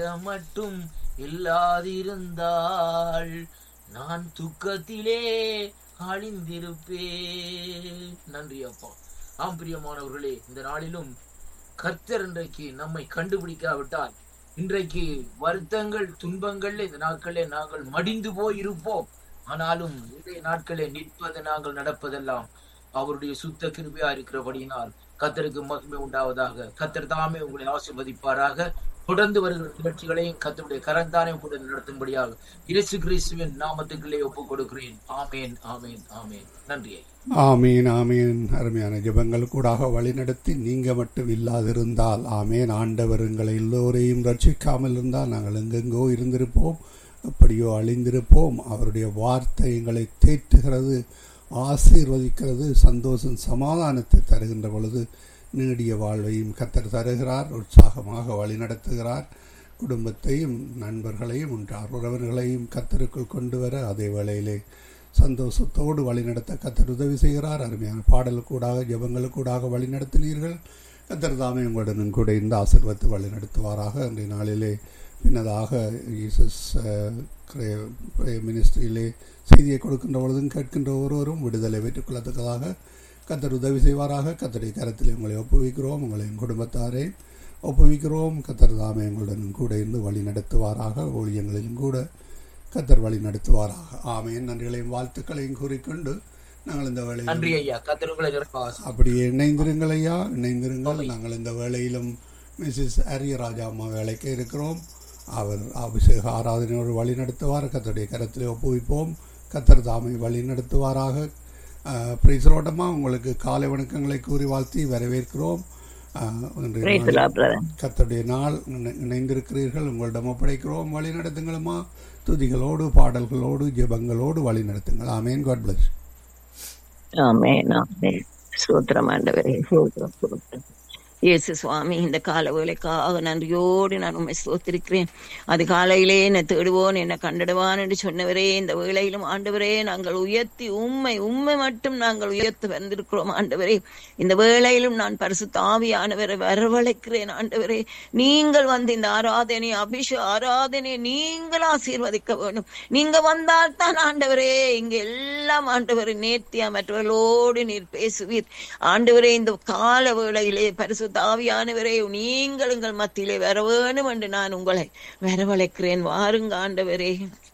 மட்டும் இல்லாதிருந்தாள் நான் துக்கத்திலே அழிந்திருப்பேன் நன்றி அப்பா ஆம் பிரியமானவர்களே இந்த நாளிலும் கர்த்தர் இன்றைக்கு நம்மை கண்டுபிடிக்காவிட்டால் இன்றைக்கு வருத்தங்கள் துன்பங்கள்ல இந்த நாட்களே நாங்கள் மடிந்து போய் இருப்போம் ஆனாலும் இன்றைய நாட்களே நிற்பது நாங்கள் நடப்பதெல்லாம் அவருடைய சுத்த கிருபையா இருக்கிறபடியினால் கத்தருக்கு மகிமை உண்டாவதாக கத்தர் தாமே உங்களை ஆசீர்வதிப்பாராக தொடர்ந்து வருகிற நிகழ்ச்சிகளையும் கத்தருடைய கரந்தானே கூட நடத்தும்படியாக இயேசு கிறிஸ்துவின் நாமத்துக்குள்ளே ஒப்புக் கொடுக்கிறேன் ஆமேன் ஆமேன் ஆமேன் நன்றி ஐயா. ஆமீன் ஆமீன் அருமையான ஜெபங்கள் கூடாக வழிநடத்தி நீங்க மட்டும் இல்லாதிருந்தால் ஆமேன் ஆண்டவர் எங்களை எல்லோரையும் ரட்சிக்காமல் இருந்தால் நாங்கள் எங்கெங்கோ இருந்திருப்போம் எப்படியோ அழிந்திருப்போம் அவருடைய வார்த்தை எங்களை தேற்றுகிறது ஆசீர்வதிக்கிறது சந்தோஷம் சமாதானத்தை தருகின்ற பொழுது நீடிய வாழ்வையும் கத்தர் தருகிறார் உற்சாகமாக வழிநடத்துகிறார் குடும்பத்தையும் நண்பர்களையும் உற்றார் உறவினர்களையும் கத்தருக்குள் கொண்டு வர அதே வேளையிலே சந்தோஷத்தோடு வழிநடத்த கத்தர் உதவி செய்கிறார் அருமையான பாடலுக்கூடாக ஜெபங்களுக்கூடாக வழிநடத்தினீர்கள் கத்தர் தாமே உங்களுடனும் கூட இந்த ஆசிர்வத்து வழிநடத்துவாராக இன்றைய நாளிலே பின்னதாக ஈசஸ் மினிஸ்ட்ரியிலே செய்தியை கொடுக்கின்ற பொழுதும் கேட்கின்ற ஒருவரும் விடுதலை பெற்றுக்கொள்ளத்தக்கதாக கத்தர் உதவி செய்வாராக கத்தருடைய கரத்தில் உங்களை ஒப்புவிக்கிறோம் உங்களையும் குடும்பத்தாரே ஒப்புவிக்கிறோம் கத்தர் தாமே உங்களுடன் கூட இருந்து வழி நடத்துவாராக ஊழியங்களிலும் கூட கத்தர் வழி நடத்துவாராக ஆமையின் நன்றிகளையும் வாழ்த்துக்களையும் கூறிக்கொண்டு நாங்கள் இந்த வேளையில் நன்றி ஐயா கத்தர் உங்களை நிரப்ப அப்படியே இணைந்திருங்கள் ஐயா இணைந்திருங்கள் நாங்கள் இந்த வேளையிலும் மிஸ்ஸஸ் அரியராஜா அம்மா வேலைக்கு இருக்கிறோம் அவர் அபிஷேக ஆராதனையோடு வழி நடத்துவார் கத்தருடைய கரத்திலே ஒப்புவிப்போம் கத்தர் தாமை வழி நடத்துவாராக பிரைசரோட்டமா உங்களுக்கு காலை வணக்கங்களை கூறி வாழ்த்தி வரவேற்கிறோம் ஆஹ், இன்றைய Praise the நாளில் Lord, brother. கர்த்தருடைய நாள் இணை- இணைந்திருக்கிறீர்கள் உங்களிடம் ஒப்படைக்கிறோம் வழி நடத்துங்களுமா துதிகளோடு பாடல்களோடு ஜெபங்களோடு வழி நடத்துங்கள் ஆமேன் காட் பிளஸ் ஆமென், ஆமென். ஸ்தோத்திரம் ஆண்டவரே ஸ்தோத்திரம், ஸ்தோத்திரம். இயேசு சுவாமி இந்த கால வேலைக்காக நன்றியோடு நான் உண்மை ஸ்தோத்திருக்கிறேன் அது காலையிலே என்னை தேடுவோன் என்னை கண்டிடுவான் என்று சொன்னவரே இந்த வேளையிலும் ஆண்டவரே நாங்கள் உயர்த்தி உண்மை உண்மை மட்டும் நாங்கள் உயர்த்தி வந்திருக்கிறோம் ஆண்டவரே இந்த வேளையிலும் நான் பரிசு தாவியானவரை வரவழைக்கிறேன் ஆண்டவரே நீங்கள் வந்து இந்த ஆராதனை அபிஷ ஆராதனை நீங்கள் ஆசீர்வதிக்க வேண்டும் நீங்க வந்தால் தான் ஆண்டவரே இங்க எல்லாம் ஆண்டவரே நேர்த்தியா மற்றவர்களோடு நீர் பேசுவீர் ஆண்டவரே இந்த கால வேளையிலே பரிசு தாவியானவரே நீங்கள் எங்கள் மத்தியிலே வர வேணும் என்று நான் உங்களை வரவழைக்கிறேன் வாருங்க ஆண்டவரே